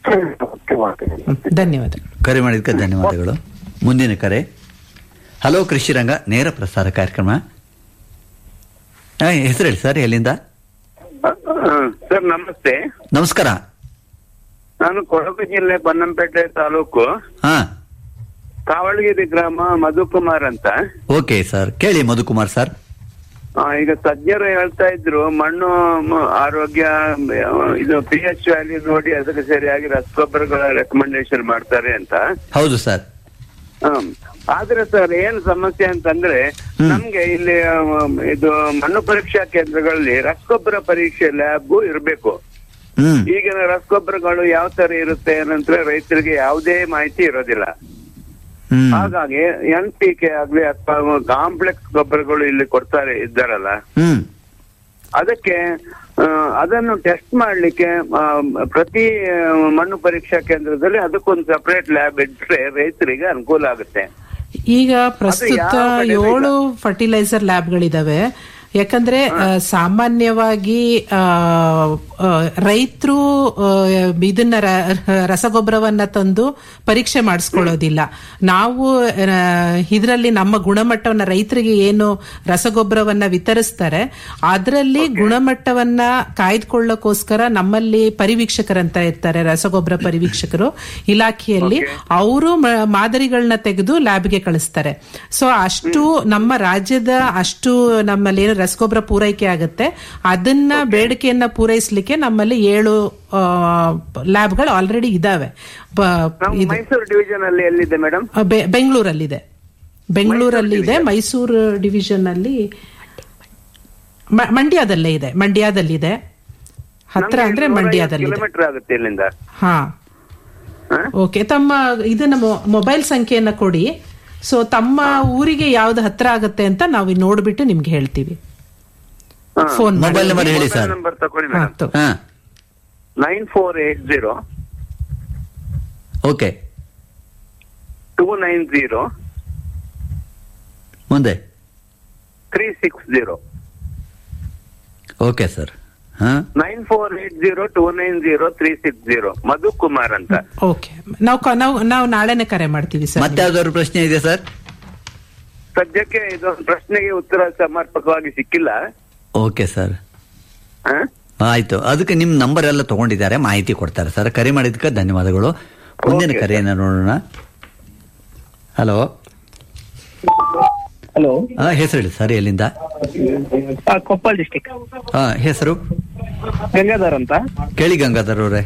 Okay ಮಾಡ್ತೀನಿ ಹ್ಮ್. ಧನ್ಯವಾದ ಕರೆ ಮಾಡಿದ್ದಕ್ಕೆ ಧನ್ಯವಾದಗಳು ಮುಂದಿನ ಕರೆ ಹಲೋ ಕೃಷಿ ರಂಗ ನೇರ ಪ್ರಸಾರ ಕಾರ್ಯಕ್ರಮ ಹೆಸರು ಹೇಳಿ ಸರ್ ಎಲ್ಲಿಂದ ಸರ್ ನಮಸ್ತೆ ನಮಸ್ಕಾರ ನಾನು ಕೊಡಗು ಜಿಲ್ಲೆ ಬನ್ನಂಪೇಟೆ ತಾಲೂಕು ಹಾ ಕಾವಳಗಿರಿ ಗ್ರಾಮ ಮಧುಕುಮಾರ್ ಅಂತ ಓಕೆ ಸರ್ ಕೇಳಿ ಮಧುಕುಮಾರ್ ಸರ್ ಆ, ಈಗ ತಜ್ಞರು ಹೇಳ್ತಾ ಇದ್ರು ಮಣ್ಣು ಮ- ಆರೋಗ್ಯ ಮ, ಇದು ಪಿ ಎಚ್ ವ್ಯಾಲ್ಯೂ ನೋಡಿ ಅದಕ್ಕೆ ಸರಿಯಾಗಿ ರಸಗೊಬ್ಬರಗಳ ರೆಕಮೆಂಡೇಶನ್ ಮಾಡ್ತಾರೆ ಅಂತ ಹೌದು ಸರ್ ಹ್ಮ್. ಆದ್ರೆ ಸರ್ ಏನ್ ಸಮಸ್ಯೆ ಅಂತಂದ್ರೆ ಹ್ಮ್. ನಮ್ಗೆ ಇಲ್ಲಿ ಆ, ಇದು ಮಣ್ಣು ಪರೀಕ್ಷಾ ಕೇಂದ್ರಗಳಲ್ಲಿ ರಸಗೊಬ್ಬರ ಪರೀಕ್ಷೆ ಲ್ಯಾಬ್ ಇರಬೇಕು ಹ್ಮ್ ಈಗಿನ ರಸಗೊಬ್ಬರಗಳು ಯಾವ ತರ ಇರುತ್ತೆ ಏನಂದ್ರೆ ರೈತರಿಗೆ ಯಾವುದೇ ಮಾಹಿತಿ ಇರೋದಿಲ್ಲ ಹ್ಮ್ ಹಾಗಾಗಿ ಎನ್ ಪಿ ಕೆ ಆಗ್ಲಿ ಅಥವಾ ಕಾಂಪ್ಲೆಕ್ಸ್ ಗೊಬ್ಬರಗಳು ಇಲ್ಲಿ ಕೊಡ್ತಾರೆ ಇದ್ದಾರಲ್ಲ ಹ್ಮ್ ಅದಕ್ಕೆ ಆ, ಅದನ್ನು ಟೆಸ್ಟ್ ಮಾಡ್ಲಿಕ್ಕೆ ಆ, ಪ್ರತಿ ಆ, ಮಣ್ಣು ಪರೀಕ್ಷಾ ಕೇಂದ್ರದಲ್ಲಿ ಅದಕ್ಕೊಂದು ಸಪರೇಟ್ ಲ್ಯಾಬ್ ಇಟ್ರೆ ರೈತರಿಗೆ ಅನುಕೂಲ ಆಗುತ್ತೆ ಈಗ ಪ್ರಸ್ತುತ ಯಾವ ಕಡೆನೂ ಇಲ್ಲ. ಏಳು ಫರ್ಟಿಲೈಸರ್ ಲ್ಯಾಬ್ಗಳಿದಾವೆ ಯಾಕಂದ್ರೆ ಆ, ಸಾಮಾನ್ಯವಾಗಿ ರೈತರು ಇದನ್ನ ರ- ರಸಗೊಬ್ಬರವನ್ನ ತಂದು ಪರೀಕ್ಷೆ ಮಾಡಿಸ್ಕೊಳ್ಳೋದಿಲ್ಲ ನಾವು ಇದರಲ್ಲಿ ನಮ್ಮ ಗುಣಮಟ್ಟವನ್ನ ರೈತರಿಗೆ ಏನು ರಸಗೊಬ್ಬರವನ್ನ ವಿತರಿಸ್ತಾರೆ ಅದರಲ್ಲಿ ಗುಣಮಟ್ಟವನ್ನ ಕಾಯ್ದುಕೊಳ್ಳೋಕೋಸ್ಕರ ನಮ್ಮಲ್ಲಿ ಪರಿವೀಕ್ಷಕರಂತ ಇರ್ತಾರೆ ರಸಗೊಬ್ಬರ ಪರಿವೀಕ್ಷಕರು ಇಲಾಖೆಯಲ್ಲಿ ಅವರು ಮಾದರಿಗಳನ್ನ ತೆಗೆದು ಲ್ಯಾಬ್ಗೆ ಕಳಿಸ್ತಾರೆ ಸೊ ಅಷ್ಟು ನಮ್ಮ ರಾಜ್ಯದ ಅಷ್ಟು ನಮ್ಮಲ್ಲಿ ಏನು ರಸಗೊಬ್ಬರ ಪೂರೈಕೆ ಆಗುತ್ತೆ ಅದನ್ನ ಬೇಡಿಕೆಯನ್ನ ಪೂರೈಸಲಿಕ್ಕೆ ನಮ್ಮಲ್ಲಿ ಏಳು ಲ್ಯಾಬ್ಗಳು ಆಲ್ರೆಡಿ ಇದಾವೆ ಬ- ನಮ್ಮ ಇದು ಮೈಸೂರು ಡಿವಿಷನ್ ಅಲ್ಲಿ ಎಲ್ಲಿದೆ ಮೇಡಮ್ ಆ, ಬೆ- ಬೆಂಗಳೂರಲ್ಲಿದೆ ಬೆಂಗಳೂರಲ್ಲಿ ಇದೆ ಮೈಸೂರು ಡಿವಿಷನ್ ಅಲ್ಲಿ ಮ- ಮಂಡ್ಯದಲ್ಲೇ ಇದೆ ಮಂಡ್ಯದಲ್ಲಿದೆ ಹತ್ರ ಅಂದ್ರೆ ಮಂಡ್ಯದಲ್ಲಿದೆ ಕಿಲೋಮೀಟರ್ ಆಗುತ್ತೆ ಇಲ್ಲಿಂದ ಹಾ ಹಾ? ಓಕೆ ತಮ್ಮ ಇದನ್ನ ಮೊ- ಮೊಬೈಲ್ ಸಂಖ್ಯೆಯನ್ನ ಕೊಡಿ ಸೊ ತಮ್ಮ ಊರಿಗೆ ಯಾವ್ದು ಹತ್ರ ಆಗುತ್ತೆ ಅಂತ ನಾವು ನೋಡ್ಬಿಟ್ಟು ನಿಮ್ಗೆ ಹೇಳ್ತೀವಿ ಹಾ. ಫೋನ್ ಮಾಡಿ ಮೊಬೈಲ್ ನಂಬರ್ ಹೇಳಿ ಸರ್ ನಂಬರ್ ತಗೊಳ್ಳಿ ಹಾ, ಮೇಡಮ್ ತಗೋ. ಹಾ nine four eight zero okay two nine zero ಮುಂದೆ three six zero okay sir ಹಾ nine four eight zero two nine zero three six zero Madhu Kumar ಅಂತ ಓಕೆ ನಾವು ಕ- ನಾವು ನಾವು ನಾಳೆನೆ ಕರೆ ಮಾಡ್ತೀವಿ ಸರ್ ಮತ್ತೆ ಯಾವ್ದಾದ್ರು ಪ್ರಶ್ನೆ ಇದೆ ಸರ್ ಸದ್ಯಕ್ಕೆ ಇದೊಂದು ಪ್ರಶ್ನೆಗೆ ಉತ್ತರ ಸಮರ್ಪಕವಾಗಿ ಸಿಕ್ಕಿಲ್ಲ ಓಕೆ ಸರ್ ಹಾ? ಆಯ್ತು ಅದಕ್ಕೆ ನಿಮ್ ನಂಬರ್ ಎಲ್ಲ ತಗೊಂಡಿದ್ದಾರೆ ಮಾಹಿತಿ ಕೊಡ್ತಾರೆ ಸರ್ ಕರೆ ಮಾಡಿದ್ದಕ್ಕೆ ಧನ್ಯವಾದಗಳು ಮುಂದಿನ Okay, ಕರೆಯನ್ನ ನೋಡೋಣ ಹಲೋ ಹಲೋ ಹಾ ಹೆಸರು ಹೇಳಿ ಸರ್ ಎಲ್ಲಿಂದ ಕೊಪ್ಪಳ ಡಿಸ್ಟಿಕ್ ಹಾ ಹೆಸರು ಗಂಗಾಧರ್ ಅಂತ ಕೇಳಿ ಗಂಗಾಧರ್ ಅವರೇ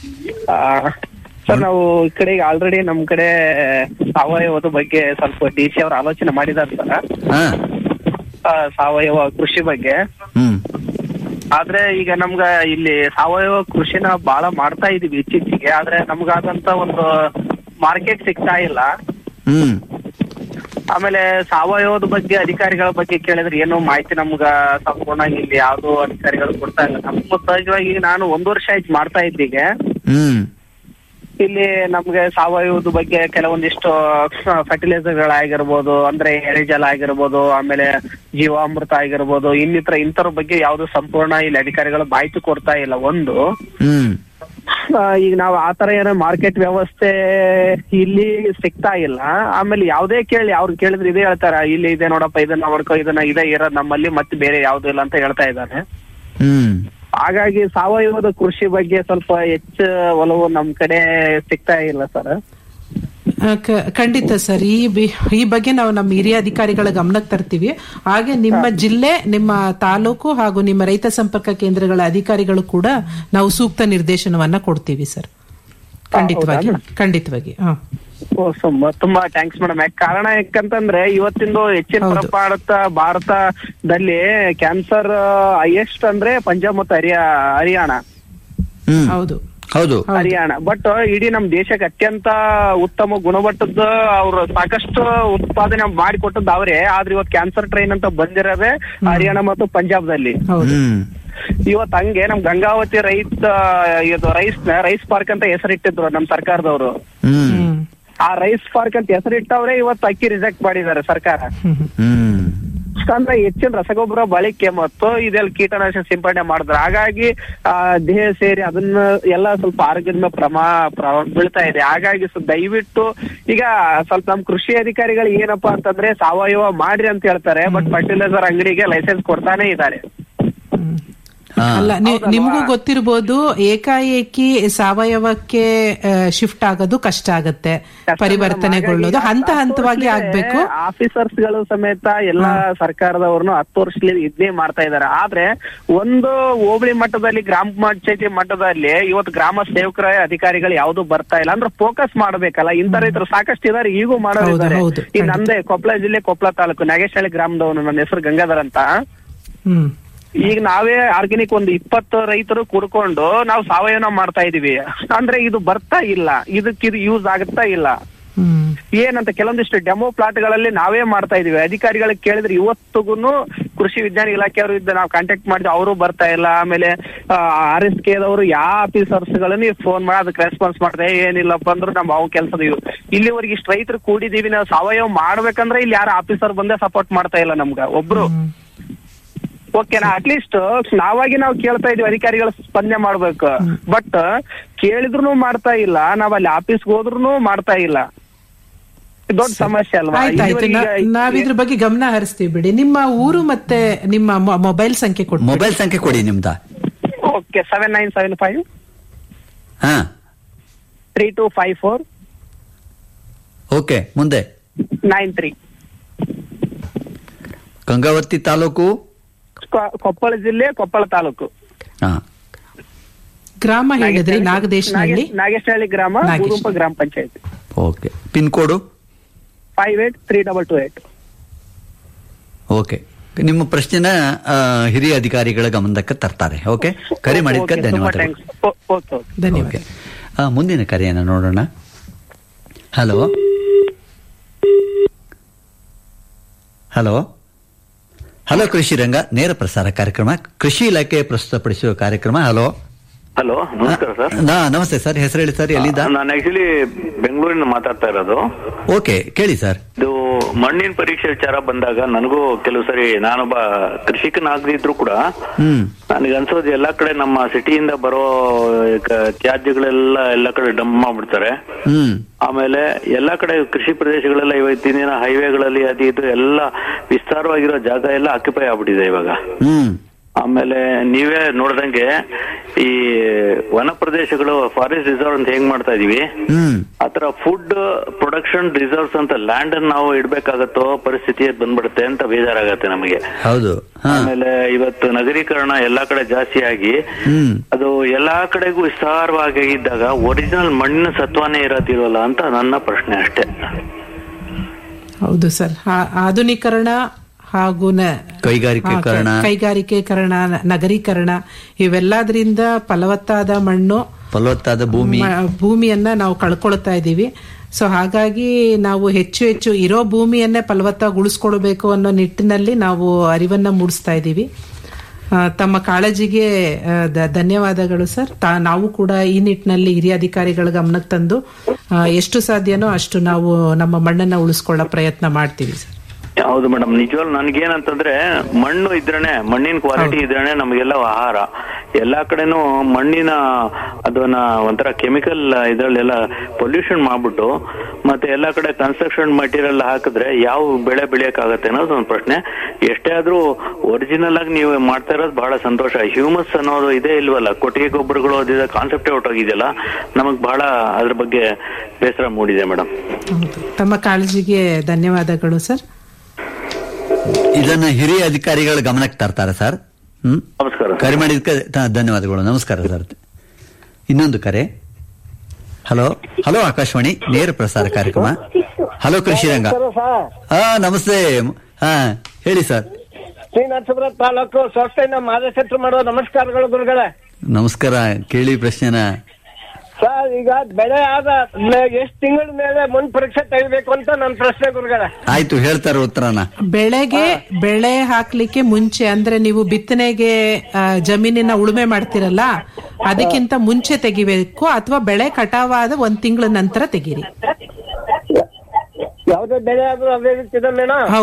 ಸರ್ ನಾವು ಈ ಕಡೆ ಆಲ್ರೆಡಿ ನಮ್ ಕಡೆ ಸಾವಯವದ ಬಗ್ಗೆ ಸ್ವಲ್ಪ ಡಿ ಸಿ ಅವ್ರ ಆಲೋಚನೆ ಮಾಡಿದಾರೆ ಸರ್ ಹಾ ಆ, ಸಾವಯವ ಕೃಷಿ ಬಗ್ಗೆ ಹ್ಮ್ ಆದ್ರೆ ಈಗ ನಮ್ಗ ಇಲ್ಲಿ ಸಾವಯವ ಕೃಷಿನ ಬಹಳ ಮಾಡ್ತಾ ಇದೀವಿ ಇತ್ತೀಚೆಗೆ ಆದ್ರೆ ನಮ್ಗಾದಂತ ಒಂದು ಮಾರ್ಕೆಟ್ ಸಿಗ್ತಾ ಇಲ್ಲ ಹ್ಮ್ ಆಮೇಲೆ ಸಾವಯವದ ಬಗ್ಗೆ ಅಧಿಕಾರಿಗಳ ಬಗ್ಗೆ ಕೇಳಿದ್ರೆ ಏನು ಮಾಹಿತಿ ನಮ್ಗ ಸಂಪೂರ್ಣವಾಗಿ ಇಲ್ಲಿ ಯಾವ್ದು ಅಧಿಕಾರಿಗಳು ಕೊಡ್ತಾ ಇಲ್ಲ ನಮ್ಮ ಸಹಜವಾಗಿ ನಾನು ಒಂದು ವರ್ಷ ಆಯ್ತು ಮಾಡ್ತಾ ಇದ್ದೀಗೆ ಹ್ಮ್ ಇಲ್ಲಿ ನಮ್ಗೆ ಸಾವಯವದ ಬಗ್ಗೆ ಕೆಲವೊಂದಿಷ್ಟು ಫರ್ಟಿಲೈಸರ್ ಗಳಾಗಿರ್ಬೋದು ಅಂದ್ರೆ ಎರೆಜಲ ಆಗಿರ್ಬೋದು ಆಮೇಲೆ ಜೀವಾಮೃತ ಆಗಿರ್ಬೋದು ಇನ್ನಿತರ ಇಂತರ ಬಗ್ಗೆ ಯಾವ್ದು ಸಂಪೂರ್ಣ ಇಲ್ಲಿ ಅಧಿಕಾರಿಗಳು ಮಾಹಿತಿ ಕೊಡ್ತಾ ಇಲ್ಲ ಒಂದು ಹ್ಮ್ ಆ, ಈಗ ನಾವು ಆತರ ಏನೋ ಮಾರ್ಕೆಟ್ ವ್ಯವಸ್ಥೆ ಇಲ್ಲಿ ಸಿಗ್ತಾ ಇಲ್ಲ ಆಮೇಲೆ ಯಾವ್ದೇ ಕೇಳಿ ಅವ್ರು ಕೇಳಿದ್ರೆ ಇದೇ ಹೇಳ್ತಾರ ಇಲ್ಲಿ ಇದೆ ನೋಡಪ್ಪ ಇದನ್ನ ಹೊಡ್ಕೊ ಇದನ್ನ ಇದೇ ಇರೋದ್ ನಮ್ಮಲ್ಲಿ ಮತ್ತೆ ಬೇರೆ ಯಾವ್ದು ಇಲ್ಲ ಅಂತ ಹೇಳ್ತಾ ಇದ್ದಾರೆ ಹ್ಮ್ ಹಾಗಾಗಿ ಸಾವಯವದ ಕೃಷಿ ಬಗ್ಗೆ ಸ್ವಲ್ಪ ಹೆಚ್ಚು ಒಲವು ನಮ್ ಕಡೆ ಸಿಗ್ತಾ ಇಲ್ಲ ಸರ್ ಆ, ಕ- ಖಂಡಿತ ಸರ್ ಈ ಬಿ- ಈ ಬಗ್ಗೆ ನಾವು ನಮ್ಮ ಹಿರಿಯ ಅಧಿಕಾರಿಗಳ ಗಮನಕ್ಕೆ ತರ್ತೀವಿ ಹಾಗೆ ನಿಮ್ಮ ಜಿಲ್ಲೆ ನಿಮ್ಮ ತಾಲೂಕು ಹಾಗೂ ನಿಮ್ಮ ರೈತ ಸಂಪರ್ಕ ಕೇಂದ್ರಗಳ ಅಧಿಕಾರಿಗಳು ಕೂಡ ನಾವು ಸೂಕ್ತ ನಿರ್ದೇಶನವನ್ನ ಕೊಡ್ತೀವಿ ಸರ್ ಖಂಡಿತವಾಗಿ ಖಂಡಿತವಾಗಿ ಹಾ ಓ, ಸುಮ್ಮ ತುಂಬಾ ಥ್ಯಾಂಕ್ಸ್ ಮೇಡಮ್ ಯಾಕೆ ಕಾರಣ ಯಾಕಂತಂದ್ರೆ ಇವತ್ತಿಂದು ಹೆಚ್ಚಿನ ಹೌದು. ಪ್ರಮಾಣದ ಭಾರತದಲ್ಲಿ ಕ್ಯಾನ್ಸರ್ ಹೈಯೆಸ್ಟ್ ಅಂದ್ರೆ ಪಂಜಾಬ್ ಮತ್ತು ಹರಿಯಾ ಹರಿಯಾಣ ಹ್ಮ್ ಹೌದು ಹೌದು ಹೌದು. ಹರಿಯಾಣ ಬಟ್ ಇಡೀ ನಮ್ ದೇಶಕ್ಕೆ ಅತ್ಯಂತ ಉತ್ತಮ ಗುಣಮಟ್ಟದ ಅವ್ರು ಸಾಕಷ್ಟು ಉತ್ಪಾದನೆ ಮಾಡಿಕೊಟ್ಟದ್ದು ಅವರೇ ಆದ್ರೆ ಇವತ್ತು ಕ್ಯಾನ್ಸರ್ ಟ್ರೈನ್ ಅಂತ ಬಂದಿರೋದೇ ಹರಿಯಾಣ ಮತ್ತು ಪಂಜಾಬ್ದಲ್ಲಿ ಹೌದು ಹ್ಮ್ ಇವತ್ತು ಹಂಗೆ ನಮ್ ಗಂಗಾವತಿ ರೈತ ಇದು ರೈಸ್ ರೈಸ್ ಪಾರ್ಕ್ ಅಂತ ಹೆಸರಿಟ್ಟಿದ್ರು ನಮ್ ಸರ್ಕಾರದವರು ಹ್ಮ್ ಹ್ಮ್ ಆ ರೈಸ್ ಪಾರ್ಕ್ ಅಂತ ಹೆಸರಿಟ್ಟವ್ರೆ ಇವತ್ತು ಅಕ್ಕಿ ರಿಜೆಕ್ಟ್ ಮಾಡಿದ್ದಾರೆ ಸರ್ಕಾರ ಹ್ಮ್ ಹ್ಮ್. ಹ್ಮ್ ಅಂದ್ರೆ ಹೆಚ್ಚಿನ ರಸಗೊಬ್ಬರ ಬಳಕೆ ಮತ್ತು ಇದೆಲ್ಲ ಕೀಟನಾಶಕ ಸಿಂಪಡಣೆ ಮಾಡಿದ್ರೆ ಹಾಗಾಗಿ ಆ ದೇಹ ಸೇರಿ ಅದನ್ನ ಎಲ್ಲ ಸ್ವಲ್ಪ ಆರೋಗ್ಯದ ಮೇಲೆ ಪ್ರಮಾ ಪ್ರ- ಬೀಳ್ತಾ ಇದೆ ಹಾಗಾಗಿ ಸ್ವಲ್ಪ ದಯವಿಟ್ಟು ಈಗ ಸ್ವಲ್ಪ ನಮ್ ಕೃಷಿ ಅಧಿಕಾರಿಗಳು ಏನಪ್ಪಾ ಅಂತಂದ್ರೆ ಸಾವಯವ ಮಾಡ್ರಿ ಅಂತ ಹೇಳ್ತಾರೆ ಬಟ್ ಫರ್ಟಿಲೈಸರ್ ಅಂಗಡಿಗೆ ಲೈಸೆನ್ಸ್ ಕೊಡ್ತಾನೆ ಇದ್ದಾರೆ ಹಾ. ಅಲ್ಲ ನಿ- ಹೌದಲ್ವಾ? ನಿಮ್ಗೂ ಗೊತ್ತಿರ್ಬೋದು ಏಕಾಏಕಿ ಸಾವಯವಕ್ಕೆ ಶಿಫ್ಟ್ ಆಗೋದು ಕಷ್ಟ ಆಗತ್ತೆ ಪರಿವರ್ತನೆಗೊಳ್ಳೋದು ಹಂತ ಹಂತವಾಗಿ ಆಗ್ಬೇಕು ಆಫೀಸರ್ಸ್ ಗಳು ಸಮೇತ ಎಲ್ಲಾ ಸರ್ಕಾರದವ್ರನ್ನು ಹತ್ತು ವರ್ಷದಲ್ಲಿ ಇದನ್ನೇ ಮಾಡ್ತಾ ಇದಾರೆ ಆದ್ರೆ ಒಂದು ಹೋಬಳಿ ಮಟ್ಟದಲ್ಲಿ ಗ್ರಾಮ ಪಂಚಾಯತಿ ಮಟ್ಟದಲ್ಲಿ ಇವತ್ತು ಗ್ರಾಮ ಸೇವಕರ ಅಧಿಕಾರಿಗಳು ಯಾವ್ದು ಬರ್ತಾ ಇಲ್ಲ ಅಂದ್ರೆ ಫೋಕಸ್ ಮಾಡ್ಬೇಕಲ್ಲ ಇಂಥ ರೈತರು ಸಾಕಷ್ಟು ಇದಾರೆ ಈಗೂ ಮಾಡೋದಿದ್ದಾರೆ ಹೌದು, ಈ ಖಂಡಿತ. ನಂದೇ ಕೊಪ್ಪಳ ಜಿಲ್ಲೆ ಕೊಪ್ಪಳ ತಾಲೂಕು ನಾಗೇಶಹಳ್ಳಿ ಗ್ರಾಮದವನು ನನ್ನ ಹೆಸರು ಗಂಗಾಧರ್ ಅಂತ ಹ್ಮ್ ಈಗ ನಾವೇ ಆರ್ಗ್ಯಾನಿಕ್ ಒಂದು ಇಪ್ಪತ್ತು ರೈತರು ಕುಡ್ಕೊಂಡು ನಾವು ಸಾವಯವ ಮಾಡ್ತಾ ಇದೀವಿ ಅಂದ್ರೆ ಇದು ಬರ್ತಾ ಇಲ್ಲ ಇದಕ್ಕೆ ಇದು ಯೂಸ್ ಆಗುತ್ತಾ ಇಲ್ಲ ಹ್ಮ್ ಏನಂತ ಕೆಲವೊಂದಿಷ್ಟು ಡೆಮೋ ಪ್ಲಾಟ್ ಗಳಲ್ಲಿ ನಾವೇ ಮಾಡ್ತಾ ಇದೀವಿ ಅಧಿಕಾರಿಗಳಿಗೆ ಕೇಳಿದ್ರೆ ಇವತ್ತಿಗೂ ಕೃಷಿ ವಿಜ್ಞಾನ ಇಲಾಖೆಯವರು ಇದ್ದ ನಾವು ಕಾಂಟ್ಯಾಕ್ಟ್ ಮಾಡಿದ್ವಿ ಅವರು ಬರ್ತಾ ಇಲ್ಲ ಆಮೇಲೆ ಆರ್ ಎಸ್ ಕೆದವರು ಯಾವ ಆಫೀಸರ್ಸ್ ಗಳನ್ನು ಫೋನ್ ಮಾಡಿ ಅದಕ್ಕೆ ರೆಸ್ಪಾನ್ಸ್ ಮಾಡ್ದೆ ಏನಿಲ್ಲಪ್ಪ ಅಂದ್ರೆ ನಾವು ಅವು ಕೆಲಸದ ಇಲ್ಲಿವರೆಗೆ ಇಷ್ಟು ರೈತರು ಕೂಡಿದೀವಿ ನಾವು ಸಾವಯವ ಮಾಡ್ಬೇಕಂದ್ರೆ ಇಲ್ಲಿ ಯಾರು ಆಫೀಸರ್ ಬಂದೇ ಸಪೋರ್ಟ್ ಮಾಡ್ತಾ ಇಲ್ಲ ನಮ್ಗ ಒಬ್ರು ಓಕೆನಾ ಅಟ್ಲೀಸ್ಟ್ ನಾವಾಗಿ ನಾವು ಕೇಳ್ತಾ ಇದೀವಿ ಅಧಿಕಾರಿಗಳು ಸ್ಪಂದನೆ ಮಾಡ್ಬೇಕು ಬಟ್ ಕೇಳಿದ್ರು ಮಾಡ್ತಾ ಇಲ್ಲ ನಾವ್ ಅಲ್ಲಿ ಆಫೀಸ್ಗೆ ಹೋದ್ರು ಮಾಡ್ತಾ ಇಲ್ಲ ಇದು ದೊಡ್ಡ ಸಮಸ್ಯೆ ಅಲ್ವಾ ಆಯ್ತಾಯ್ತು ನಾ- ನಾವಿದ್ರ ಬಗ್ಗೆ ಗಮನ ಹರಿಸ್ತೀವಿ ಬಿಡಿ ನಿಮ್ಮ ಊರು ಮತ್ತೆ ನಿಮ್ಮ ಮೊ- ಮೊಬೈಲ್ ಸಂಖ್ಯೆ ಕೊಡಿ ಮೊಬೈಲ್ ಸಂಖ್ಯೆ ಕೊಡಿ ನಿಮ್ದ okay seven nine seven five ಹಾ three two five four okay ಮುಂದೆ ನೈನ್ ತ್ರೀ ಗಂಗಾವತಿ ತಾಲೂಕು ಕೊಪ್ಪಳ ಜಿಲ್ಲೆ ಕೊಪ್ಪಳ ತಾಲೂಕು ಹಾ ಗ್ರಾಮ ಹೇಳಿದ್ರಿ ನಾಗದೇಶ್ನಹಳ್ಳಿ ನಾಗೇಶ್- ನಾಗೇಶನಹಳ್ಳಿ ಗ್ರಾಮ ನಾಗೇಶ್. ಗುರುಂಪ gram panchayat okay pin code five eight three double two eight okay ನಿಮ್ಮ ಪ್ರಶ್ನೆನ ಆ, ಹಿರಿಯ ಅಧಿಕಾರಿಗಳ ಗಮನಕ್ಕೆ ತರ್ತಾರೆ ಓಕೆ ಕರೆ ಮಾಡಿದ್ದಕ್ಕೆ ಧನ್ಯವಾದಗಳು ಓಕೆ ಓಕೆ ಧನ್ಯವಾದ ಓಕೆ ಆ, ಮುಂದಿನ ಕರೆಯನ್ನು ನೋಡೋಣ ಹಲೋ ಹಲೋ ಹಲೋ ಕೃಷಿ ರಂಗ ನೇರ ಪ್ರಸಾರ ಕಾರ್ಯಕ್ರಮ ಕೃಷಿ ಇಲಾಖೆ ಪ್ರಸ್ತುತಪಡಿಸುವ ಕಾರ್ಯಕ್ರಮ ಹಲೋ ಹಲೋ ನಮಸ್ಕಾರ ಸರ್ ನಾ ನಮಸ್ತೆ ಸರ್ ಹೆಸರು ಹೇಳಿ ಸರ್ ಎಲ್ಲಿದ್ದ ನಾನು ಆಕ್ಚುಲಿ ಬೆಂಗಳೂರಿನ ಮಾತಾಡ್ತಾ ಇರೋದು ಓಕೆ ಕೇಳಿ ಸರ್ ಇದು ಮಣ್ಣಿನ ಪರೀಕ್ಷೆ ವಿಚಾರ ಬಂದಾಗ ನನಗೂ ಕೆಲವು ಸರಿ ನಾನೊಬ್ಬ ಕೃಷಿಕನಾಗದಿದ್ರು ಕೂಡ ಹ್ಮ್ ನನಗೆ ಅನ್ಸೋದು ಎಲ್ಲಾ ಕಡೆ ನಮ್ಮ ಸಿಟಿಯಿಂದ ಬರೋ ಕ- ತ್ಯಾಜ್ಯಗಳೆಲ್ಲ ಎಲ್ಲ ಕಡೆ ಡಂಪ್ ಮಾಡ್ಬಿಡ್ತಾರೆ ಹ್ಮ್ ಆಮೇಲೆ ಎಲ್ಲಾ ಕಡೆ ಕೃಷಿ ಪ್ರದೇಶಗಳೆಲ್ಲ ಇವತ್ತಿನ ದಿನ ಹೈವೇಗಳಲ್ಲಿ ಅದು ಇದು ಎಲ್ಲ ವಿಸ್ತಾರವಾಗಿರೋ ಜಾಗ ಎಲ್ಲ ಆಕ್ಯುಪೈ ಆಗ್ಬಿಟ್ಟಿದೆ ಇವಾಗ ಹ್ಮ್ ಆಮೇಲೆ ನೀವೇ ನೋಡ್ದಂಗೆ ಈ ವನ ಪ್ರದೇಶಗಳು ಫಾರೆಸ್ಟ್ ರಿಸರ್ವ್ ಅಂತ ಹೆಂಗ್ ಮಾಡ್ತಾ ಇದೀವಿ ಹ್ಮ್ ಆತರ ಫುಡ್ ಪ್ರೊಡಕ್ಷನ್ ರಿಸರ್ವ್ಸ್ ಅಂತ ಲ್ಯಾಂಡ್ ಅನ್ನು ನಾವು ಇಡ್ಬೇಕಾಗತ್ತೋ ಪರಿಸ್ಥಿತಿ ಬಂದ್ಬಿಡುತ್ತೆ ಅಂತ ಬೇಜಾರಾಗತ್ತೆ ನಮಗೆ ಹೌದು ಹಾ ಆಮೇಲೆ ಇವತ್ತು ನಗರೀಕರಣ ಎಲ್ಲಾ ಕಡೆ ಜಾಸ್ತಿ ಆಗಿ ಹ್ಮ್ ಅದು ಎಲ್ಲಾ ಕಡೆಗೂ ವಿಸ್ತಾರವಾಗಿ ಇದ್ದಾಗ ಒರಿಜಿನಲ್ ಮಣ್ಣಿನ ಸತ್ವನೇ ಇರೋದಿಲ್ವಲ್ಲ ಅಂತ ನನ್ನ ಪ್ರಶ್ನೆ ಅಷ್ಟೇ ಹೌದು ಸರ್ ಆ- ಆಧುನೀಕರಣ ಹಾಗೂ ನ- ಕೈಗಾರಿಕೀಕರಣ. ಹಾ, ಕೈಗಾರಿಕೀಕರಣ ನ- ನಗರೀಕರಣ ಇವೆಲ್ಲದರಿಂದ ಫಲವತ್ತಾದ ಮಣ್ಣು ಫಲವತ್ತಾದ ಭೂಮಿ ಮ- ಭೂಮಿಯನ್ನ ನಾವು ಕಳ್ಕೊಳ್ತಾ ಇದ್ದೀವಿ ಸೊ ಹಾಗಾಗಿ ನಾವು ಹೆಚ್ಚು ಹೆಚ್ಚು ಇರೋ ಭೂಮಿಯನ್ನೇ ಫಲವತ್ತಾಗಿ ಉಳಿಸ್ಕೊಳ್ಬೇಕು ಅನ್ನೋ ನಿಟ್ಟಿನಲ್ಲಿ ನಾವು ಅರಿವನ್ನ ಮೂಡಿಸ್ತಾ ಇದ್ದೀವಿ ಆ, ತಮ್ಮ ಕಾಳಜಿಗೆ ಆ, ದ- ಧನ್ಯವಾದಗಳು ಸರ್ ತಾ- ನಾವು ಕೂಡ ಈ ನಿಟ್ಟಿನಲ್ಲಿ ಹಿರಿಯ ಅಧಿಕಾರಿಗಳ ಗಮನಕ್ಕೆ ತಂದು ಆ, ಎಷ್ಟು ಸಾಧ್ಯನೋ ಅಷ್ಟು ನಾವು ನಮ್ಮ ಮಣ್ಣನ್ನ ಉಳಿಸ್ಕೊಳ್ಳೋ ಪ್ರಯತ್ನ ಮಾಡ್ತೀವಿ ಸರ್ ಹೌದು ಮೇಡಮ್ ನಿಜವಾಗ್ಲು ನನ್ಗೇನಂತಂದ್ರೆ ಮಣ್ಣು ಇದ್ರೇನೆ ಮಣ್ಣಿನ ಕ್ವಾಲಿಟಿ ಇದ್ರೇನೆ ನಮಗೆಲ್ಲ ಆಹಾರ ಎಲ್ಲಾ ಕಡೆನೂ ಮಣ್ಣಿನ ಅದನ್ನ ಒಂಥರ ಕೆಮಿಕಲ್ ಇದ್ರಲ್ಲೆಲ್ಲ ಪೊಲ್ಯೂಷನ್ ಮಾಡ್ಬಿಟ್ಟು ಮತ್ತೆ ಎಲ್ಲಾ ಕಡೆ ಕನ್ಸ್ಟ್ರಕ್ಷನ್ ಮಟೀರಿಯಲ್ ಹಾಕಿದ್ರೆ ಯಾವ ಬೆಳೆ ಬೆಳೆಯಕ್ಕಾಗತ್ತೆ ಅನ್ನೋದು ಒಂದು ಪ್ರಶ್ನೆ ಎಷ್ಟೇ ಆದ್ರೂ ಒರಿಜಿನಲ್ ಆಗಿ ನೀವು ಮಾಡ್ತಾ ಇರೋದು ಬಹಳ ಸಂತೋಷ ಹ್ಯೂಮಸ್ ಅನ್ನೋದು ಇದೇ ಇಲ್ವಲ್ಲ ಕೊಟ್ಟಿಗೆ ಗೊಬ್ಬರಗಳು ಅದಿದೆ ಕಾನ್ಸೆಪ್ಟೇ ಹೊಟ್ಟೋಗಿದೆಯಲ್ಲ ನಮಗ್ ಬಹಳ ಅದ್ರ ಬಗ್ಗೆ ಬೇಸರ ಮೂಡಿದೆ ಮೇಡಮ್ ಹೌದು ತಮ್ಮ ಕಾಳಜಿಗೆ ಧನ್ಯವಾದಗಳು ಸರ್ ಇದನ್ನ ಹಿರಿಯ ಅಧಿಕಾರಿಗಳ ಗಮನಕ್ಕೆ ತರ್ತಾರೆ ಸರ್ ಹ್ಮ್ ನಮಸ್ಕಾರ ಕರೆ ಮಾಡಿದ್ದಕ್ಕೆ ತ- ಧನ್ಯವಾದಗಳು ನಮಸ್ಕಾರ ಸರ್ ಇನ್ನೊಂದು ಕರೆ ಹಲೋ ಹಲೋ ಆಕಾಶವಾಣಿ ನೇರ ಪ್ರಸಾರ ಕಾರ್ಯಕ್ರಮ ಹಲೋ ಕೃಷಿ ರಂಗ ಹಾ ನಮಸ್ತೆ ಹಾ ಹೇಳಿ ಸರ್ ಶ್ರೀ ನರಸೀಪುರ ತಾಲೂಕು ಸ್ವಸ್ಥೆಯಿಂದ ಮಾದಶತ್ರು ಮಾಡುವ ನಮಸ್ಕಾರಗಳು ಗುರುಗಳೇ ನಮಸ್ಕಾರ ಕೇಳಿ ಪ್ರಶ್ನೆನ ಸರ್ ಈಗ ಬೆಳೆ ಆದ ಎಷ್ಟು ತಿಂಗಳ ಮೇಲೆ ಮುನ್ ಪರೀಕ್ಷೆ ತೆಗಿಬೇಕು ಅಂತ ನನ್ನ ಪ್ರಶ್ನೆ ಗುರುಗಳೇ ಆಯ್ತು ಹೇಳ್ತಾರೆ ಉತ್ತರನ ಬೆಳೆಗೆ ಬೆಳೆ ಹಾಕ್ಲಿಕ್ಕೆ ಮುಂಚೆ ಅಂದ್ರೆ ನೀವು ಬಿತ್ತನೆಗೆ ಆ, ಜಮೀನಿನ ಉಳುಮೆ ಮಾಡ್ತಿರಲ್ಲ ಅದಕ್ಕಿಂತ ಮುಂಚೆ ತೆಗಿಬೇಕು ಅಥವಾ ಬೆಳೆ ಕಟಾವಾದ ಒಂದ್ ತಿಂಗಳ ನಂತರ ತೆಗೀರಿ ಯಾವುದೇ ಬೆಳೆ ಆದ್ರೂ ಅದೇ ರೀತಿ ಮೇಡಮ್ ಹೌದು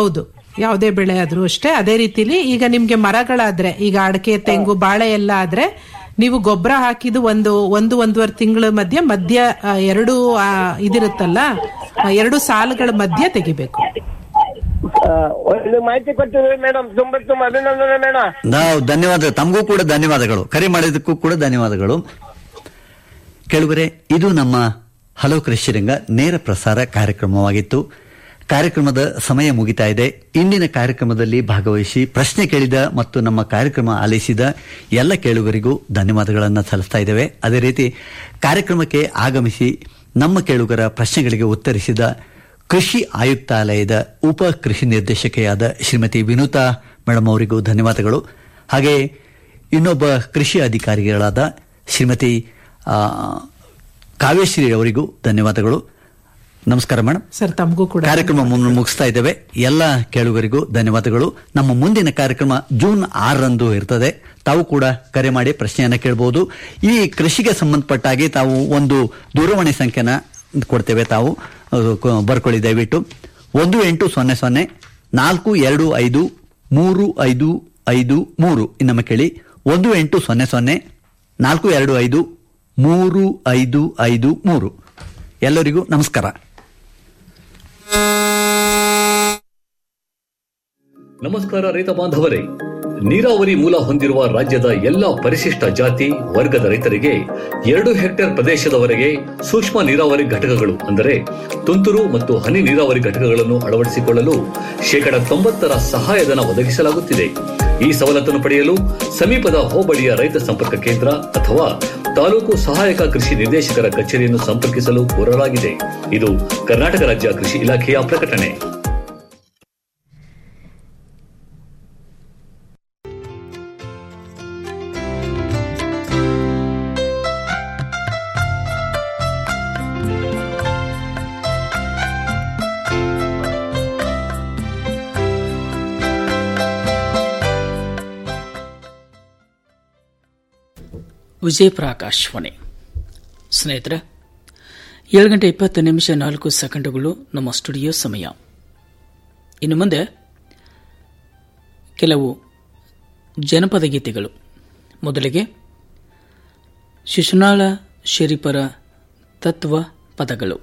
ಯಾವುದೇ ಬೆಳೆ ಆದ್ರೂ ಅಷ್ಟೇ ಅದೇ ರೀತಿಲಿ ಈಗ ನಿಮ್ಗೆ ಮರಗಳಾದ್ರೆ ಈಗ ಅಡಕೆ ತೆಂಗು ಬಾಳೆ ಎಲ್ಲ ಆದ್ರೆ ನೀವು ಗೊಬ್ಬರ ಹಾಕಿದ್ದು ಒಂದು ಒಂದು ಒಂದೂವರೆ ತಿಂಗಳ ಮಧ್ಯೆ ಮಧ್ಯ ಆ, ಎರಡು ಆ, ಇದಿರುತ್ತಲ್ಲ ಆ, ಎರಡು ಸಾಲುಗಳ ಮಧ್ಯೆ ತೆಗಿಬೇಕು ಆ, ಒಳ್ಳೆ ಮಾಹಿತಿ ಕೊಟ್ಟಿದ್ರಿ ಮೇಡಮ್ ತುಂಬಾ ತುಂಬಾ ಅಭಿನಂದನೆ ಮೇಡಮ್ ನಾವು ಧನ್ಯವಾದ ತಮಗೂ ಕೂಡ ಧನ್ಯವಾದಗಳು ಕರೆ ಮಾಡಿದ್ದಕ್ಕೂ ಕೂಡ ಧನ್ಯವಾದಗಳು ಕೇಳುವರೆ ಇದು ನಮ್ಮ ಹಲೋ ಕೃಷಿರಂಗ ನೇರ ಪ್ರಸಾರ ಕಾರ್ಯಕ್ರಮವಾಗಿತ್ತು ಕಾರ್ಯಕ್ರಮದ ಸಮಯ ಮುಗಿತಾ ಇದೆ ಇಂದಿನ ಕಾರ್ಯಕ್ರಮದಲ್ಲಿ ಭಾಗವಹಿಸಿ ಪ್ರಶ್ನೆ ಕೇಳಿದ ಮತ್ತು ನಮ್ಮ ಕಾರ್ಯಕ್ರಮ ಆಲಿಸಿದ ಎಲ್ಲ ಕೇಳುಗರಿಗೂ ಧನ್ಯವಾದಗಳನ್ನು ಸಲ್ಲಿಸ್ತಾ ಇದ್ದೇವೆ ಅದೇ ರೀತಿ ಕಾರ್ಯಕ್ರಮಕ್ಕೆ ಆಗಮಿಸಿ ನಮ್ಮ ಕೇಳುಗರ ಪ್ರಶ್ನೆಗಳಿಗೆ ಉತ್ತರಿಸಿದ ಕೃಷಿ ಆಯುಕ್ತಾಲಯದ ಉಪ ಕೃಷಿ ನಿರ್ದೇಶಕೆಯಾದ ಶ್ರೀಮತಿ ವಿನೂತಾ ಮೇಡಮ್ ಅವರಿಗೂ ಧನ್ಯವಾದಗಳು ಹಾಗೆ ಇನ್ನೊಬ್ಬ ಕೃಷಿ ಅಧಿಕಾರಿಗಳಾದ ಶ್ರೀಮತಿ ಆ, ಕಾವ್ಯಶ್ರೀ ಅವರಿಗೂ ಧನ್ಯವಾದಗಳು ನಮಸ್ಕಾರ ಮೇಡಮ್ ಸರ್ ತಮಗೂ ಕೂಡ ಕಾರ್ಯಕ್ರಮ ಮುನ್- ಮುಗಿಸ್ತಾ ಇದ್ದೇವೆ ಎಲ್ಲ ಕೇಳುಗರಿಗೂ ಧನ್ಯವಾದಗಳು ನಮ್ಮ ಮುಂದಿನ ಕಾರ್ಯಕ್ರಮ ಜೂನ್ ಆರರಂದು ಇರ್ತದೆ ತಾವು ಕೂಡ ಕರೆ ಮಾಡಿ ಪ್ರಶ್ನೆಯನ್ನ ಕೇಳಬಹುದು ಈ ಕೃಷಿಗೆ ಸಂಬಂಧಪಟ್ಟ ಹಾಗೆ ತಾವು ಒಂದು ದೂರವಾಣಿ ಸಂಖ್ಯೆನ ಕೊಡ್ತೇವೆ ತಾವು ಅದು ಕ- ಬರ್ಕೊಳ್ಳಿ ದಯವಿಟ್ಟು ಒಂದು ಎಂಟು ಸೊನ್ನೆ ಸೊನ್ನೆ ನಾಲ್ಕು ಎರಡು ಐದು ಮೂರು ಐದು ಐದು ಮೂರು ಇನ್ನೊಮ್ಮೆ ಕೇಳಿ ಒಂದು ಎಂಟು ಸೊನ್ನೆ ಸೊನ್ನೆ ನಾಲ್ಕು ಎರಡು ಐದು ಮೂರು ಐದು ಐದು ಮೂರು ಎಲ್ಲರಿಗೂ ನಮಸ್ಕಾರ ನಮಸ್ಕಾರ ರೈತ ಬಾಂಧವರೇ ನೀರಾವರಿ ಮೂಲ ಹೊಂದಿರುವ ರಾಜ್ಯದ ಎಲ್ಲಾ ಪರಿಶಿಷ್ಟ ಜಾತಿ ವರ್ಗದ ರೈತರಿಗೆ ಎರಡು ಹೆಕ್ಟೇರ್ ಪ್ರದೇಶದವರೆಗೆ ಸೂಕ್ಷ್ಮ ನೀರಾವರಿ ಘಟಕಗಳು ಅಂದರೆ ತುಂತುರು ಮತ್ತು ಹನಿ ನೀರಾವರಿ ಘಟಕಗಳನ್ನು ಅಳವಡಿಸಿಕೊಳ್ಳಲು ಶೇಕಡ ತೊಂಬತ್ತರ ಸಹಾಯಧನ ಒದಗಿಸಲಾಗುತ್ತಿದೆ ಈ ಸವಲತ್ತನ್ನು ಪಡೆಯಲು ಸಮೀಪದ ಹೋಬಳಿಯ ರೈತ ಸಂಪರ್ಕ ಕೇಂದ್ರ ಅಥವಾ ತಾಲೂಕು ಸಹಾಯಕ ಕೃಷಿ ನಿರ್ದೇಶಕರ ಕಚೇರಿಯನ್ನು ಸಂಪರ್ಕಿಸಲು ಕೋರಲಾಗಿದೆ ಇದು ಕರ್ನಾಟಕ ರಾಜ್ಯ ಕೃಷಿ ಇಲಾಖೆಯ ಪ್ರಕಟಣೆ ವಿಜಯಪುರ ಆಕಾಶವಾಣಿ ಸ್ನೇಹಿತರೆ ಏಳು ಗಂಟೆ ಇಪ್ಪತ್ತು ನಿಮಿಷ ನಾಲ್ಕು ಸೆಕೆಂಡುಗಳು ನಮ್ಮ ಸ್ಟುಡಿಯೋ ಸಮಯ ಇನ್ನು ಮುಂದೆ ಕೆಲವು ಜನಪದ ಗೀತೆಗಳು ಮೊದಲಿಗೆ ಶಿಶುನಾಳ ಶರೀಫರ ತತ್ವ ಪದಗಳು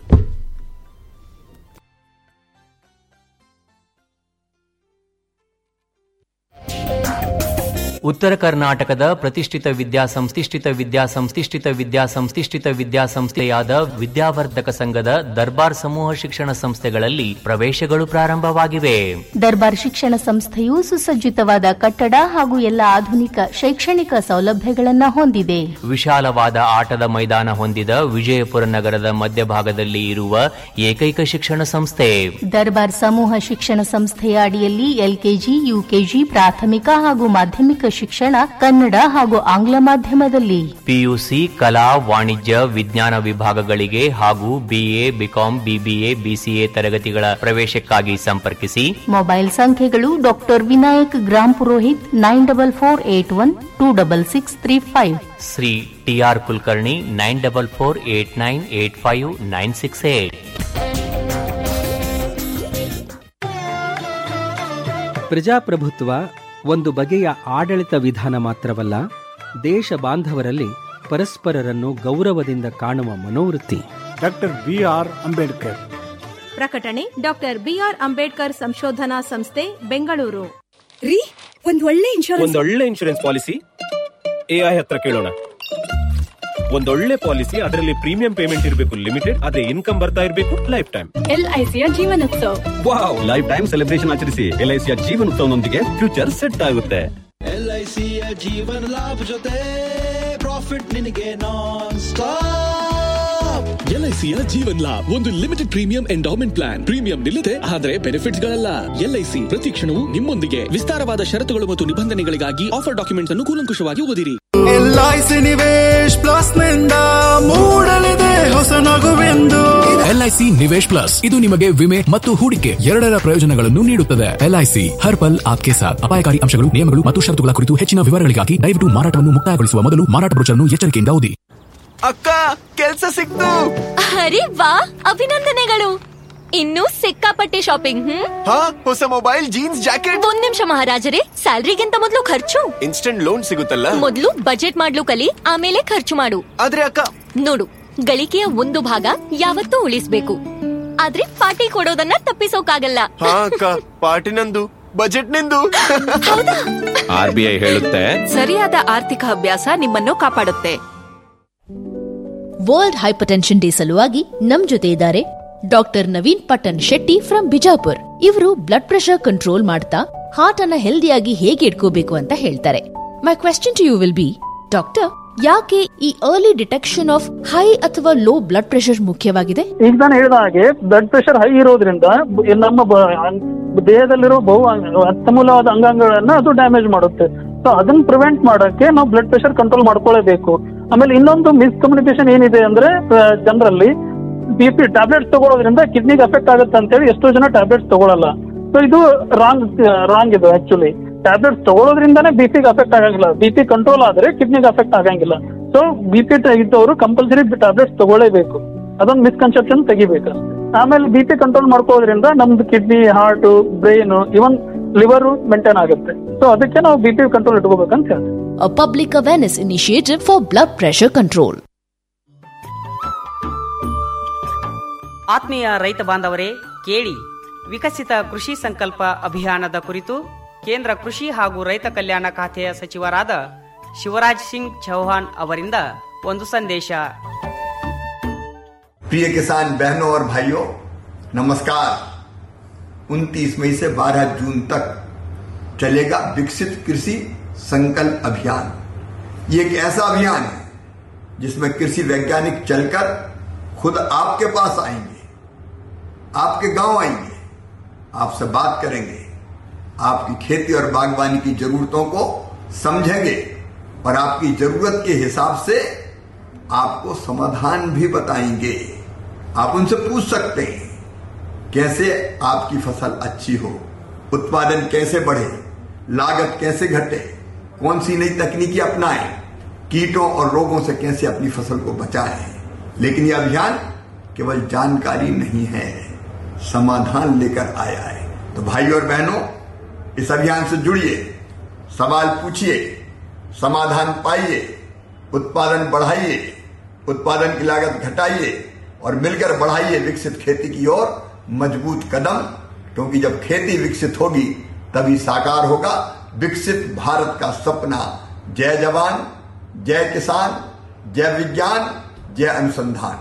ಉತ್ತರ ಕರ್ನಾಟಕದ ಪ್ರತಿಷ್ಠಿತ ವಿದ್ಯಾ ಸಂಸ್ಥಿಷ್ಠಿತ ವಿದ್ಯಾ ಸಂಸ್ಥಿಷ್ಠಿತ ವಿದ್ಯಾ ಸಂಸ್ಥಿಷ್ಠಿತ ವಿದ್ಯಾ ಸಂಸ್ಥೆಯಾದ ವಿದ್ಯಾವರ್ಧಕ ಸಂಘದ ದರ್ಬಾರ್ ಸಮೂಹ ಶಿಕ್ಷಣ ಸಂಸ್ಥೆಗಳಲ್ಲಿ ಪ್ರವೇಶಗಳು ಪ್ರಾರಂಭವಾಗಿವೆ ದರ್ಬಾರ್ ಶಿಕ್ಷಣ ಸಂಸ್ಥೆಯು ಸುಸಜ್ಜಿತವಾದ ಕಟ್ಟಡ ಹಾಗೂ ಎಲ್ಲ ಆಧುನಿಕ ಶೈಕ್ಷಣಿಕ ಸೌಲಭ್ಯಗಳನ್ನ ಹೊಂದಿದೆ ವಿಶಾಲವಾದ ಆಟದ ಮೈದಾನ ಹೊಂದಿದ ವಿಜಯಪುರ ನಗರದ ಮಧ್ಯಭಾಗದಲ್ಲಿ ಇರುವ ಏಕೈಕ ಶಿಕ್ಷಣ ಸಂಸ್ಥೆ ದರ್ಬಾರ್ ಸಮೂಹ ಶಿಕ್ಷಣ ಸಂಸ್ಥೆಯ ಅಡಿಯಲ್ಲಿ ಎಲ್ಕೆಜಿ ಯುಕೆಜಿ ಪ್ರಾಥಮಿಕ ಹಾಗೂ ಮಾಧ್ಯಮಿಕ ಶಿಕ್ಷಣ ಕನ್ನಡ ಹಾಗೂ ಆಂಗ್ಲ ಮಾಧ್ಯಮದಲ್ಲಿ ಪಿಯುಸಿ ಕಲಾ ವಾಣಿಜ್ಯ ವಿಜ್ಞಾನ ವಿಭಾಗಗಳಿಗೆ ಹಾಗೂ ಬಿಎ ಬಿಕಾಂ ಬಿಬಿಎ ಬಿಸಿಎ ತರಗತಿಗಳ ಪ್ರವೇಶಕ್ಕಾಗಿ ಸಂಪರ್ಕಿಸಿ ಮೊಬೈಲ್ ಸಂಖ್ಯೆಗಳು doctor Vinayak Grampurohit nine double four eight one two double six three five Shri T R Kulkarni nine double four eight nine eight five nine six eight ಪ್ರಜಾಪ್ರಭುತ್ವ ಒಂದು ಬಗೆಯ ಆಡಳಿತ ವಿಧಾನ ಮಾತ್ರವಲ್ಲ ದೇಶ ಬಾಂಧವರಲ್ಲಿ ಪರಸ್ಪರರನ್ನು ಗೌರವದಿಂದ ಕಾಣುವ ಮನೋವೃತ್ತಿ ಡಾಕ್ಟರ್ ಬಿ ಆರ್ ಅಂಬೇಡ್ಕರ್ ಪ್ರಕಟಣೆ ಡಾಕ್ಟರ್ ಬಿಆರ್ ಅಂಬೇಡ್ಕರ್ ಸಂಶೋಧನಾ ಸಂಸ್ಥೆ ಬೆಂಗಳೂರು ರೀ ಒಂದ್ ಒಳ್ಳೆ ಇನ್ಶೂರೆನ್ಸ್ ಒಂದೊಳ್ಳೆ ಇನ್ಶೂರೆನ್ಸ್ ಪಾಲಿಸಿ ಎಐ ಹತ್ರ ಕೇಳೋಣ ಒಂದೊಳ್ಳೆ ಪಾಲಿಸಿ ಅದರಲ್ಲಿ ಪ್ರೀಮಿಯಂ ಪೇಮೆಂಟ್ ಇರಬೇಕು ಲಿಮಿಟೆಡ್ ಅದೇ ಇನ್ಕಮ್ ಬರ್ತಾ ಇರಬೇಕು ಲೈಫ್ ಟೈಮ್ ಎಲ್ಐಸಿಯ ಜೀವನೋತ್ಸವ ವಾವ್ ಲೈಫ್ ಟೈಮ್ ಸೆಲೆಬ್ರೇಷನ್ ಆಚರಿಸಿ ಎಲ್ಐಸಿಯ ಜೀವನೋತ್ಸವನೊಂದಿಗೆ ಫ್ಯೂಚರ್ ಸೆಟ್ ಆಗುತ್ತೆ ಎಲ್ಐಸಿಯ ಜೀವನ ಲಾಭ ಜೊತೆ ಪ್ರಾಫಿಟ್ ನಿನಗೆ ನಾನ್ ಸ್ಟಾಪ್ ಎಲ್ಐಸಿಯ ಜೀವನ್ ಲಾಭ್ ಒಂದು limited premium endowment plan premium ನಿಲ್ಲದೆ ಆದರೆ ಬೆನಿಫಿಟ್ಸ್ ಗಳಲ್ಲ ಎಲ್ಐಸಿ ಪ್ರತಿ ಕ್ಷಣವೂ ನಿಮ್ಮೊಂದಿಗೆ ವಿಸ್ತಾರವಾದ ಷರತ್ತುಗಳು ಮತ್ತು ನಿಬಂಧನೆಗಳಿಗಾಗಿ ಆಫರ್ ಡಾಕ್ಯುಮೆಂಟ್ಸ್ ಅನ್ನು ಕೂಲಂಕುಷವಾಗಿ ಓದಿರಿ ಎಲ್ಐಸಿ ನಿವೇಶ್ ಪ್ಲಸ್ ನಿಂದ ಮೂಡಲಿದೆ ಹೊಸ ನಗುವೆಂದು ಎಲ್ಐಸಿ ನಿವೇಶ್ ಪ್ಲಸ್ ಇದು ನಿಮಗೆ ವಿಮೆ ಮತ್ತು ಹೂಡಿಕೆ ಎರಡರ ಪ್ರಯೋಜನಗಳನ್ನು ನೀಡುತ್ತದೆ ಎಲ್ಐಸಿ ಹರ್ ಪಲ್ ಆಪ್ಕೆ ಸಾಥ್ ಅಪಾಯಕಾರಿ ಅಂಶಗಳು ನಿಯಮಗಳು ಮತ್ತು ಷರತ್ತುಗಳ ಕುರಿತು ಹೆಚ್ಚಿನ ವಿವರಗಳಿಗಾಗಿ ದಯವಿಟ್ಟು ಮಾರಾಟವನ್ನು ಮುಕ್ತಾಯಗೊಳಿಸುವ ಮೊದಲು ಮಾರಾಟ ಬ್ರೋಚರ್ನ್ನು ಎಚ್ಚರಿಕೆಯಿಂದ ಓದಿ ಅಕ್ಕ ಕೆಲ್ಸ ಸಿಕ್ತು ಅರೆ ವಾ ಅಭಿನಂದನೆಗಳು ಇನ್ನೂ ಸಿಕ್ಕಾಪಟ್ಟೆ ಶಾಪಿಂಗ್ ಹ್ಮ್ ಹಾ ಹೊಸ ಮೊಬೈಲ್ ಜೀನ್ಸ್ ಜಾಕೆಟ್ ಒಂದ್ ನಿಮಿಷ ಮಹಾರಾಜರೇ ಸ್ಯಾಲ್ರಿಗಿಂತ ಮೊದಲು ಖರ್ಚು ಇನ್ಸ್ಟೆಂಟ್ ಲೋನ್ ಸಿಗುತ್ತಲ್ಲ ಮೊದಲು ಬಜೆಟ್ ಮಾಡ್ಲು ಕಲಿ ಆಮೇಲೆ ಖರ್ಚು ಮಾಡು ಆದ್ರೆ ಅಕ್ಕ ನೋಡು ಗಳಿಕೆಯ ಒಂದು ಭಾಗ ಯಾವತ್ತೂ ಉಳಿಸ್ಬೇಕು ಆದ್ರೆ ಪಾರ್ಟಿ ಕೊಡೋದನ್ನ ತಪ್ಪಿಸೋಕಾಗಲ್ಲ ಹಾ ಅಕ್ಕ ಪಾರ್ಟಿ ನಂದು ಬಜೆಟ್ ನಿಂದು ಆರ್ ಬಿ ಐ ಹೇಳುತ್ತೆ ಸರಿಯಾದ ಆರ್ಥಿಕ ಅಭ್ಯಾಸ ನಿಮ್ಮನ್ನು ಕಾಪಾಡುತ್ತೆ ವರ್ಲ್ಡ್ ಹೈಪರ್ಟೆನ್ಷನ್ ಡೇ ಸಲುವಾಗಿ ನಮ್ ಜೊತೆ ಇದ್ದಾರೆ ಡಾಕ್ಟರ್ ನವೀನ್ ಪಟನ್ ಶೆಟ್ಟಿ ಫ್ರಮ್ ಬಿಜಾಪುರ್ ಇವರು ಬ್ಲಡ್ ಪ್ರೆಷರ್ ಕಂಟ್ರೋಲ್ ಮಾಡ್ತಾ ಹಾರ್ಟ್ ಅನ್ನ ಹೆಲ್ದಿಯಾಗಿ ಹೇಗೆ ಇಟ್ಕೋಬೇಕು ಅಂತ ಹೇಳ್ತಾರೆ my question to you will be doctor ಯಾಕೆ ಈ ಅರ್ಲಿ ಡಿಟೆಕ್ಷನ್ ಆಫ್ ಹೈ ಅಥವಾ ಲೋ ಬ್ಲಡ್ ಪ್ರೆಷರ್ ಮುಖ್ಯವಾಗಿದೆ ಈಗ ನಾನು ಹೇಳಿದ ಹಾಗೆ ಬ್ಲಡ್ ಪ್ರೆಷರ್ ಹೈ ಇರೋದ್ರಿಂದ ಬ- ನಮ್ಮ ಬ- ಅಂಗ್- ದೇಹದಲ್ಲಿರೋ ಬಹು ಅಂಗ- ಅತ್ಯಮೂಲವಾದ ಅಂಗಾಂಗಗಳನ್ನ ಅದು ಡ್ಯಾಮೇಜ್ ಮಾಡುತ್ತೆ ಸೊ ಅದನ್ನ ಪ್ರಿವೆಂಟ್ ಮಾಡೋಕೆ ನಾವು ಬ್ಲಡ್ ಪ್ರೆಷರ್ ಕಂಟ್ರೋಲ್ ಮಾಡ್ಕೊಳ್ಳೇಬೇಕು ಆಮೇಲೆ ಇನ್ನೊಂದು ಮಿಸ್ಕಮ್ಯುನಿಕೇಶನ್ ಏನಿದೆ ಅಂದ್ರೆ ಜನರಲ್ಲಿ ಬಿ ಪಿ ಟ್ಯಾಬ್ಲೆಟ್ಸ್ ತಗೊಳ್ಳೋದ್ರಿಂದ ಕಿಡ್ನಿಗೆ ಅಫೆಕ್ಟ್ ಆಗುತ್ತೆ ಅಂತೇಳಿ ಎಷ್ಟೋ ಜನ ಟ್ಯಾಬ್ಲೆಟ್ಸ್ ತಗೊಳಲ್ಲ ಸೊ ಇದು ರಾಂಗ್ ರಾಂಗ್ ಇದು ಆಕ್ಚುಲಿ ಟ್ಯಾಬ್ಲೆಟ್ಸ್ ತಗೊಳ್ಳೋದ್ರಿಂದಾನೇ ಬಿ ಪಿಗೆ ಅಫೆಕ್ಟ್ ಆಗಂಗಿಲ್ಲ ಬಿ ಪಿ ಕಂಟ್ರೋಲ್ ಆದ್ರೆ ಕಿಡ್ನಿಗೆ ಅಫೆಕ್ಟ್ ಆಗಂಗಿಲ್ಲ ಸೊ ಬಿ ಪಿ ಇದ್ದವರು ಕಂಪಲ್ಸರಿ ಟ್ಯಾಬ್ಲೆಟ್ಸ್ ತಗೊಳ್ಳೇಬೇಕು ಅದೊಂದು ಮಿಸ್ಕನ್ಸೆಪ್ಷನ್ ತೆಗಿಬೇಕು ಆಮೇಲೆ ಬಿ ಪಿ ಕಂಟ್ರೋಲ್ ಮಾಡ್ಕೊಳ್ಳೋದ್ರಿಂದ ನಮ್ದು kidney heart brain even liver maintain ಆಗುತ್ತೆ ಸೊ ಅದಕ್ಕೆ ನಾವು ಬಿ ಪಿ ಕಂಟ್ರೋಲ್ ಇಟ್ಕೋಬೇಕಂತ ಹೇಳ್ತೀವಿ a public awareness initiative for blood pressure control. ಆತ್ಮೀಯ ರೈತ ಬಾಂಧವರೇ ಕೇಳಿ ವಿಕಸಿತ ಕೃಷಿ ಸಂಕಲ್ಪ ಅಭಿಯಾನದ ಕುರಿತು ಕೇಂದ್ರ ಕೃಷಿ ಹಾಗೂ ರೈತ ಕಲ್ಯಾಣ ಖಾತೆಯ ಸಚಿವರಾದ ಶಿವರಾಜ್ ಸಿಂಗ್ ಚೌಹಾಣ್ ಅವರಿಂದ ಒಂದು ಸಂದೇಶ प्रिय किसान बहनों और भाइयों नमस्कार 29 मई से 12 जून तक चलेगा विकसित कृषि संकल्प अभियान ये एक ऐसा अभियान है जिसमें कृषि वैज्ञानिक चलकर खुद आपके पास आएंगे आपके गांव आएंगे आपसे बात करेंगे आपकी खेती और बागवानी की जरूरतों को समझेंगे और आपकी जरूरत के हिसाब से आपको समाधान भी बताएंगे आप उनसे पूछ सकते हैं कैसे आपकी फसल अच्छी हो उत्पादन कैसे बढ़े लागत कैसे घटे कौन सी नई तकनीकी अपनाएं कीटों और रोगों से कैसे अपनी फसल को बचाएं लेकिन यह अभियान केवल जानकारी नहीं है समाधान लेकर आया है तो भाई और बहनों इस अभियान से जुड़िए सवाल पूछिए समाधान पाइए उत्पादन बढ़ाइए उत्पादन की लागत घटाइए और मिलकर बढ़ाइए विकसित खेती की ओर मजबूत कदम क्योंकि जब खेती विकसित होगी तभी साकार होगा विकसित भारत का सपना जय जवान जय किसान जय विज्ञान जय अनुसंधान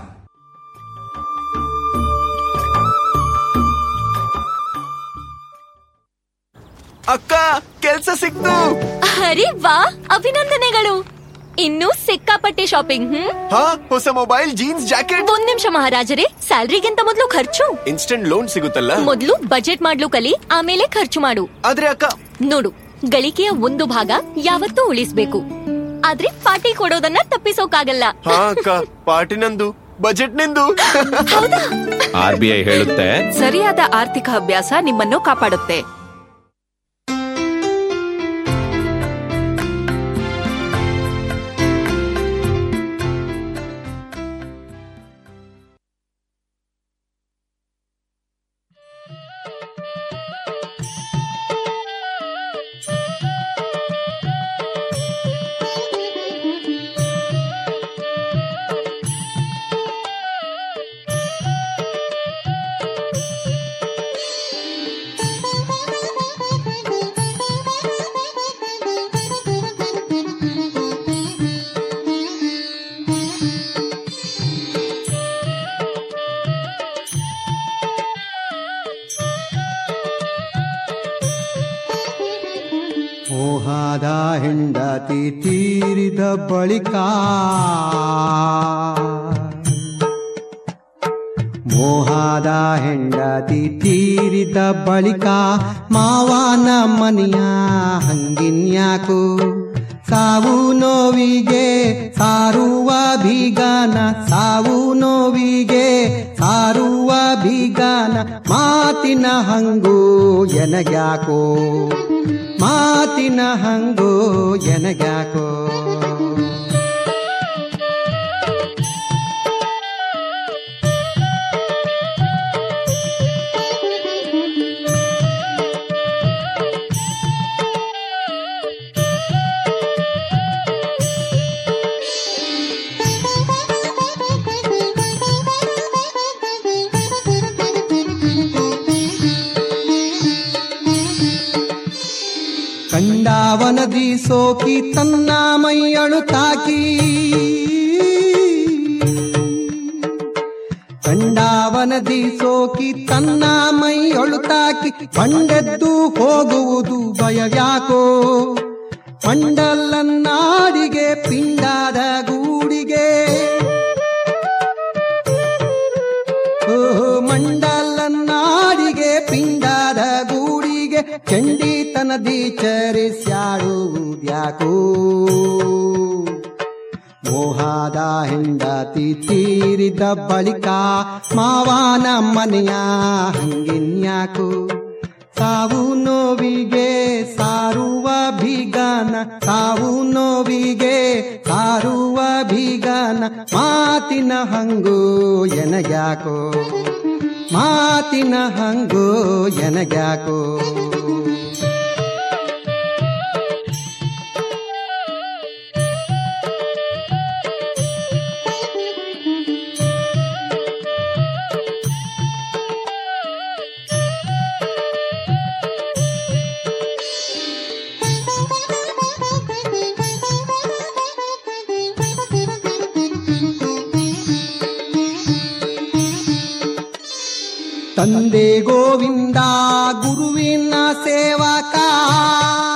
ಅಕ್ಕ ಕೆಲ್ಸ ಸಿಕ್ತು ಅರೆ ವಾ ಅಭಿನಂದನೆಗಳು ಇನ್ನೂ ಸಿಕ್ಕಾಪಟ್ಟೆ ಶಾಪಿಂಗ್ ಹ್ಮ್ ಹಾ ಹೊಸ ಮೊಬೈಲ್ ಜೀನ್ಸ್ ಜಾಕೆಟ್ ಒಂದ್ ನಿಮಿಷ ಮಹಾರಾಜರೇ ಸ್ಯಾಲ್ರಿಗಿಂತ ಮೊದಲು ಖರ್ಚು ಇನ್ಸ್ಟೆಂಟ್ ಲೋನ್ ಸಿಗುತ್ತಲ್ಲ ಮೊದಲು ಬಜೆಟ್ ಮಾಡ್ಲು ಕಲಿ ಆಮೇಲೆ ಖರ್ಚು ಮಾಡು ಆದ್ರೆ ಅಕ್ಕ ನೋಡು ಗಳಿಕೆಯ ಒಂದು ಭಾಗ ಯಾವತ್ತೂ ಉಳಿಸ್ಬೇಕು ಆದ್ರೆ ಪಾರ್ಟಿ ಕೊಡೋದನ್ನ ತಪ್ಪಿಸೋಕಾಗಲ್ಲ ಹಾ ಅಕ್ಕ ಪಾರ್ಟಿ ನಂದು ಬಜೆಟ್ ನಿಂದು ಆರ್ ಬಿ ಐ ಹೇಳುತ್ತೆ ಸರಿಯಾದ ಆರ್ಥಿಕ ಅಭ್ಯಾಸ ನಿಮ್ಮನ್ನು ಕಾಪಾಡುತ್ತೆ ಮೋಹದ ಹೆಂಡತಿ ತೀರಿದ ಬಳಿಕ ಮೋಹದ ಹೆಂಡತಿ ತೀರಿದ ಬಳಿಕ ಮಾವನ ಮನೆಯ ಹಂಗಿನ್ಯಾಕು ಸಾವು ನೋವಿಗೆ ಸಾರುವ ಬೀಗಾನ ಸಾವು ನೋವಿಗೆ ಸಾರುವ ಬೀಗಾನ ಮಾತಿನ ಹಂಗು ಎನಗ್ಯಾಕೋ ಮಾತಿನ ಹಂಗೋ ಎನಗ್ಯಾಕೋ ಪಿಂಡಾವನದಿ ಸೋಕಿ ತನ್ನ ಮೈಯಳು ತಾಕಿ ಕಂಡಾವನದಿ ಸೋಕಿ ತನ್ನ ಮೈಯೊಳು ತಾಕಿ ಬಂಡೆದ್ದು ಹೋಗುವುದು ಭಯವ್ಯಾಕೋ ಮಂಡಲನ್ನಾಡಿಗೆ ಪಿಂಡಾದ ಗೂಡಿಗೆ ಓಹೋ ಮಂಡಲನ್ನಾಡಿಗೆ ಪಿಂಡಾದ ಗೂಡಿಗೆ ಚಂಡಿತನದಿ ಚರಿಸ್ಯಾಡುವುದ್ಯಾಕೋ ಮೋಹಾದ ಹೆಂಡತಿ ತೀರಿದ ಬಳಿಕ ಮಾವನ ಮನೆಯ ಹಂಗಿನ್ಯಾಕು ಸಾವು ನೋವಿಗೆ ಸಾರುವ ಬೀಗನ ಸಾವು ನೋವಿಗೆ ಸಾರುವ ಬೀಗನ ಮಾತಿನ ಹಂಗು ಎನಗ್ಯಾಕೋ ಮಾತಿನ ಹಂಗು ಎನಗ್ಯಾಕೋ ತಂದೆ ಗೋವಿಂದ ಗುರುವಿನ ಸೇವಕ